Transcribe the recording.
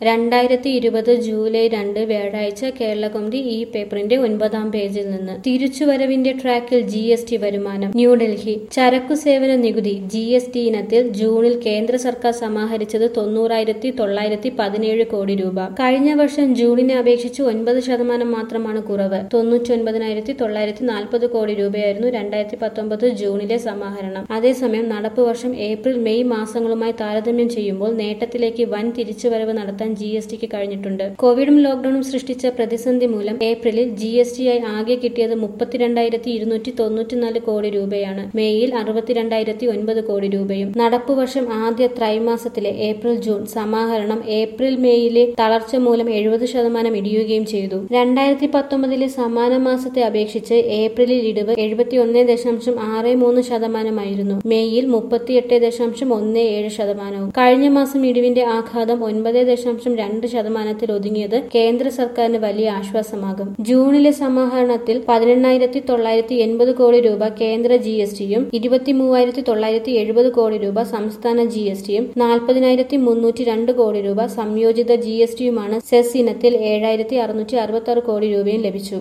രണ്ടായിരത്തി ഇരുപത് ജൂലൈ രണ്ട് വ്യാഴാഴ്ച കേരളകൗമുദി ഈ പേപ്പറിന്റെ ഒൻപതാം പേജിൽ നിന്ന് തിരിച്ചുവരവിന്റെ ട്രാക്കിൽ ജി എസ് ടി വരുമാനം ന്യൂഡൽഹി ചരക്കു സേവന നികുതി ജി എസ് ടി ഇനത്തിൽ ജൂണിൽ കേന്ദ്ര സർക്കാർ സമാഹരിച്ചത് തൊണ്ണൂറായിരത്തി തൊള്ളായിരത്തി പതിനേഴ് കോടി രൂപ കഴിഞ്ഞ വർഷം ജൂണിനെ അപേക്ഷിച്ച് ഒൻപത് ശതമാനം മാത്രമാണ് കുറവ് തൊണ്ണൂറ്റൊൻപതിനായിരത്തി തൊള്ളായിരത്തി നാൽപ്പത് കോടി രൂപയായിരുന്നു രണ്ടായിരത്തി പത്തൊമ്പത് ജൂണിലെ സമാഹരണം അതേസമയം നടപ്പ് വർഷം ഏപ്രിൽ മെയ് മാസങ്ങളുമായി താരതമ്യം ചെയ്യുമ്പോൾ നേട്ടത്തിലേക്ക് വൻ തിരിച്ചുവരവ് നടത്താൻ ജി എസ് ടിക്ക് കഴിഞ്ഞിട്ടുണ്ട് കോവിഡും ലോക്ഡൌണും സൃഷ്ടിച്ച പ്രതിസന്ധി മൂലം ഏപ്രിലിൽ ജി എസ് ടി ആയി ആകെ കിട്ടിയത് മുപ്പത്തിരണ്ടായിരത്തി ഇരുന്നൂറ്റി തൊണ്ണൂറ്റിനാല് കോടി രൂപയാണ് മേയിൽ അറുപത്തിരണ്ടായിരത്തി ഒൻപത് കോടി രൂപയും നടപ്പു വർഷം ആദ്യ ത്രൈമാസത്തിലെ ഏപ്രിൽ ജൂൺ സമാഹരണം ഏപ്രിൽ മേയിലെ തളർച്ച മൂലം എഴുപത് ശതമാനം ഇടിയുകയും ചെയ്തു രണ്ടായിരത്തി പത്തൊമ്പതിലെ സമാന മാസത്തെ അപേക്ഷിച്ച് ഏപ്രിലിൽ ഇടിവ് എഴുപത്തി ഒന്ന് ദശാംശം ആറ് മൂന്ന് ശതമാനമായിരുന്നു മേയിൽ മുപ്പത്തിയെട്ട് ദശാംശം ഒന്ന് ഏഴ് ശതമാനവും കഴിഞ്ഞ മാസം ഇടിവിന്റെ ആഘാതം ഒൻപത് ദശാംശം രണ്ട് ശതമാനത്തിൽ ഒതുങ്ങിയത് കേന്ദ്ര സർക്കാരിന് വലിയ ആശ്വാസമാകും ജൂണിലെ സമാഹരണത്തിൽ പതിനെണ്ണായിരത്തി തൊള്ളായിരത്തി എൺപത് കോടി രൂപ കേന്ദ്ര ജി എസ് ടിയും ഇരുപത്തി മൂവായിരത്തി തൊള്ളായിരത്തി എഴുപത് കോടി രൂപ സംസ്ഥാന ജി എസ് ടിയും നാൽപ്പതിനായിരത്തി മുന്നൂറ്റി രണ്ട് കോടി രൂപ സംയോജിത ജി എസ് ടിയുമാണ് സെസ് ഇനത്തിൽ ഏഴായിരത്തി അറുന്നൂറ്റി അറുപത്തി ആറ് കോടി രൂപയും ലഭിച്ചു